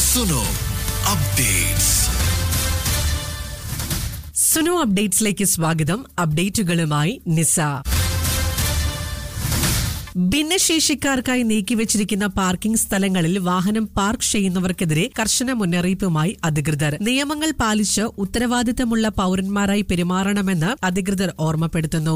Suno updates Sunu അപ്ഡേറ്റ്സിലേക്ക് സ്വാഗതം അപ്ഡേറ്റുകളുമായി നിസ ഭിന്നശേഷിക്കാർക്കായി നീക്കിവച്ചിരിക്കുന്ന parking സ്ഥലങ്ങളിൽ വാഹനം പാർക്ക് ചെയ്യുന്നവർക്കെതിരെ കർശന മുന്നറിയിപ്പുമായി അധികൃതർ നിയമങ്ങൾ പാലിച്ച് ഉത്തരവാദിത്തമുള്ള പൌരന്മാരായി പെരുമാറണമെന്ന് അധികൃതർ ഓർമ്മപ്പെടുത്തുന്നു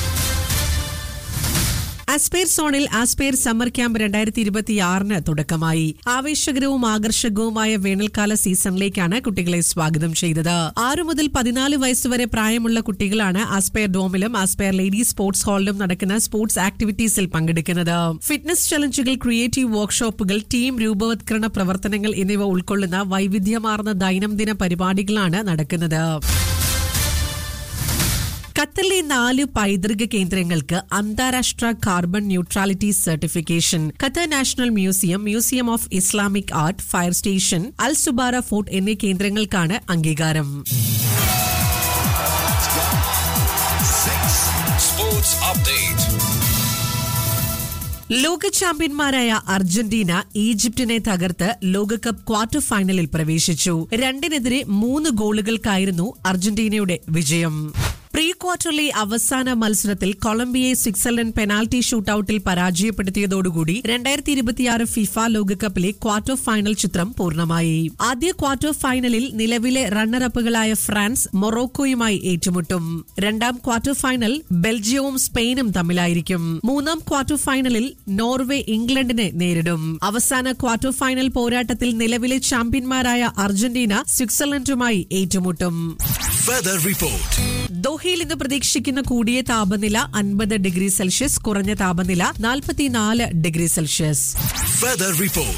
ആസ്പെയർ സോണിൽ ആസ്പെയർ സമ്മർ ക്യാമ്പ് രണ്ടായിരത്തി ഇരുപത്തിയാറിന് തുടക്കമായി ആവേശകരവും ആകർഷകവുമായ വേനൽക്കാല സീസണിലേക്കാണ് കുട്ടികളെ സ്വാഗതം ചെയ്തത് ആറു മുതൽ പതിനാല് വയസ്സുവരെ പ്രായമുള്ള കുട്ടികളാണ് ആസ്പെയർ ഡോമിലും ആസ്പെയർ ലേഡീസ് സ്പോർട്സ് ഹാളിലും നടക്കുന്ന സ്പോർട്സ് ആക്ടിവിറ്റീസിൽ പങ്കെടുക്കുന്നത് ഫിറ്റ്നസ് ചലഞ്ചുകൾ ക്രിയേറ്റീവ് വർക്ക്ഷോപ്പുകൾ ടീം രൂപവത്കരണ പ്രവർത്തനങ്ങൾ എന്നിവ ഉൾക്കൊള്ളുന്ന വൈവിധ്യമാർന്ന ദൈനംദിന പരിപാടികളാണ് നടക്കുന്നത് ഖത്തറിലെ നാല് പൈതൃക കേന്ദ്രങ്ങൾക്ക് അന്താരാഷ്ട്ര carbon neutrality certification Qatar national museum museum of Islamic art fire station Al Zubarah fort എന്നീ കേന്ദ്രങ്ങൾക്കാണ് അംഗീകാരം സ്പോർട്സ് അപ്ഡേറ്റ് ലോക ചാമ്പ്യന്മാരായ അർജന്റീന ഈജിപ്തിനെ തകർത്ത് ലോകകപ്പ് ക്വാർട്ടർ ഫൈനലിൽ പ്രവേശിച്ചു രണ്ടിനെതിരെ മൂന്ന് ഗോളുകൾക്കായിരുന്നു അർജന്റീനയുടെ വിജയം പ്രീ ക്വാർട്ടറിലെ അവസാന മത്സരത്തിൽ കൊളംബിയയെ സ്വിറ്റ്സർലൻഡ് പെനാൽറ്റി ഷൂട്ടൌട്ടിൽ പരാജയപ്പെടുത്തിയതോടുകൂടി രണ്ടായിരത്തി ഇരുപത്തിയാറ് ഫിഫ ലോകകപ്പിലെ ക്വാർട്ടർ ഫൈനൽ ചിത്രം പൂർണ്ണമായി ആദ്യ ക്വാർട്ടർ ഫൈനലിൽ നിലവിലെ റണ്ണറപ്പുകളായ ഫ്രാൻസ് മൊറോക്കോയുമായി ഏറ്റുമുട്ടും രണ്ടാം ക്വാർട്ടർ ഫൈനൽ ബെൽജിയവും സ്പെയിനും തമ്മിലായിരിക്കും മൂന്നാം ക്വാർട്ടർ ഫൈനലിൽ നോർവേ ഇംഗ്ലണ്ടിനെ നേരിടും അവസാന ക്വാർട്ടർ ഫൈനൽ പോരാട്ടത്തിൽ നിലവിലെ ചാമ്പ്യന്മാരായ അർജന്റീന സ്വിറ്റ്സർലൻഡുമായി ഏറ്റുമുട്ടും വെദർ റിപ്പോർട്ട് ദോഹയിൽ ഇന്ന് പ്രതീക്ഷിക്കുന്ന കൂടിയ താപനില അൻപത് ഡിഗ്രി സെൽഷ്യസ് കുറഞ്ഞ താപനില നാൽപ്പത്തിനാല് ഡിഗ്രി സെൽഷ്യസ് വെദർ റിപ്പോർട്ട്